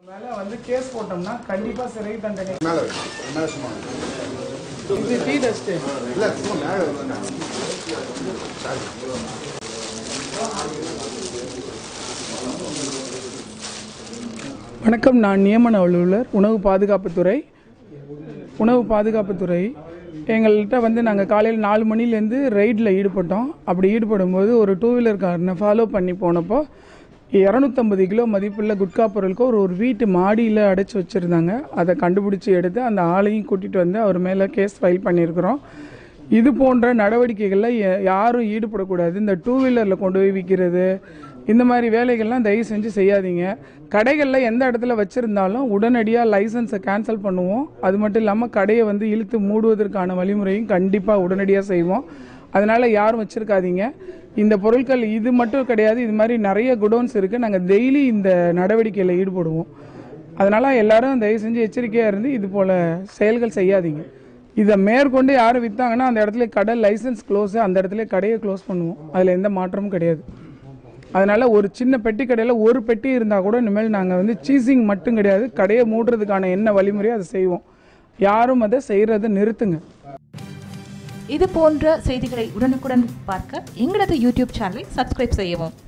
மேல வந்து கேஸ் போட்டோம்னா கண்டிப்பா சிறை தண்டனை மேலே மேலே சும்மா இது டீ டஸ்ட் இல்லை சும்மா மேலே வருதுண்ணா. வணக்கம் நான் நியமன அலுவலர் உணவு பாதுகாப்புத்துறை உணவு பாதுகாப்புத்துறை எங்கள்கிட்ட வந்து நாங்கள் காலையில் நாலு மணிலேருந்து ரைடில் ஈடுபட்டோம் அப்படி ஈடுபடும்போது ஒரு டூ வீலர் காரனை ஃபாலோ பண்ணி போனப்போ இரநூத்தம்பது கிலோ மதிப்புள்ள குட்கா பொருளுக்கு ஒரு ஒரு வீட்டு மாடியில் அடைச்சி வச்சுருந்தாங்க அதை கண்டுபிடிச்சி எடுத்து அந்த ஆளையும் கூட்டிகிட்டு வந்து அவர் மேலே கேஸ் ஃபைல் பண்ணியிருக்கிறோம் இது போன்ற நடவடிக்கைகளில் ய- யாரும் ஈடுபடக்கூடாது இந்த டூ வீலரில் கொண்டு போய் விற்கிறது இந்த மாதிரி வேலைகள்லாம் தயவு செஞ்சு செய்யாதீங்க கடைகளில் எந்த இடத்துல வச்சுருந்தாலும் உடனடியாக லைசன்ஸை கேன்சல் பண்ணுவோம் அது மட்டும் இல்லாமல் கடையை வந்து இழுத்து மூடுவதற்கான வழிமுறையும் கண்டிப்பாக உடனடியாக செய்வோம் அதனால் யாரும் வச்சுருக்காதீங்க இந்த பொருட்கள் இது மட்டும் கிடையாது இது மாதிரி நிறைய குடோன்ஸ் இருக்குது நாங்கள் டெய்லி இந்த நடவடிக்கையில் ஈடுபடுவோம் அதனால் எல்லாரும் தயவு செஞ்சு எச்சரிக்கையாக இருந்து இது போல் செயல்கள் செய்யாதீங்க இதை மேற்கொண்டு யாரும் விற்றாங்கன்னா அந்த இடத்துல கடை லைசன்ஸ் க்ளோஸ் அந்த இடத்துல கடையை க்ளோஸ் பண்ணுவோம் அதில் எந்த மாற்றமும் கிடையாது அதனால் ஒரு சின்ன பெட்டி கடையில் ஒரு பெட்டி இருந்தால் கூட இனிமேல் நாங்கள் வந்து சீசிங் மட்டும் கிடையாது கடையை மூடுறதுக்கான என்ன வழிமுறையோ அதை செய்வோம் யாரும் அதை செய்கிறத நிறுத்துங்க இது போன்ற செய்திகளை உடனுக்குடன் பார்க்க எங்களது யூடியூப் சேனலை சப்ஸ்கிரைப் செய்யவும்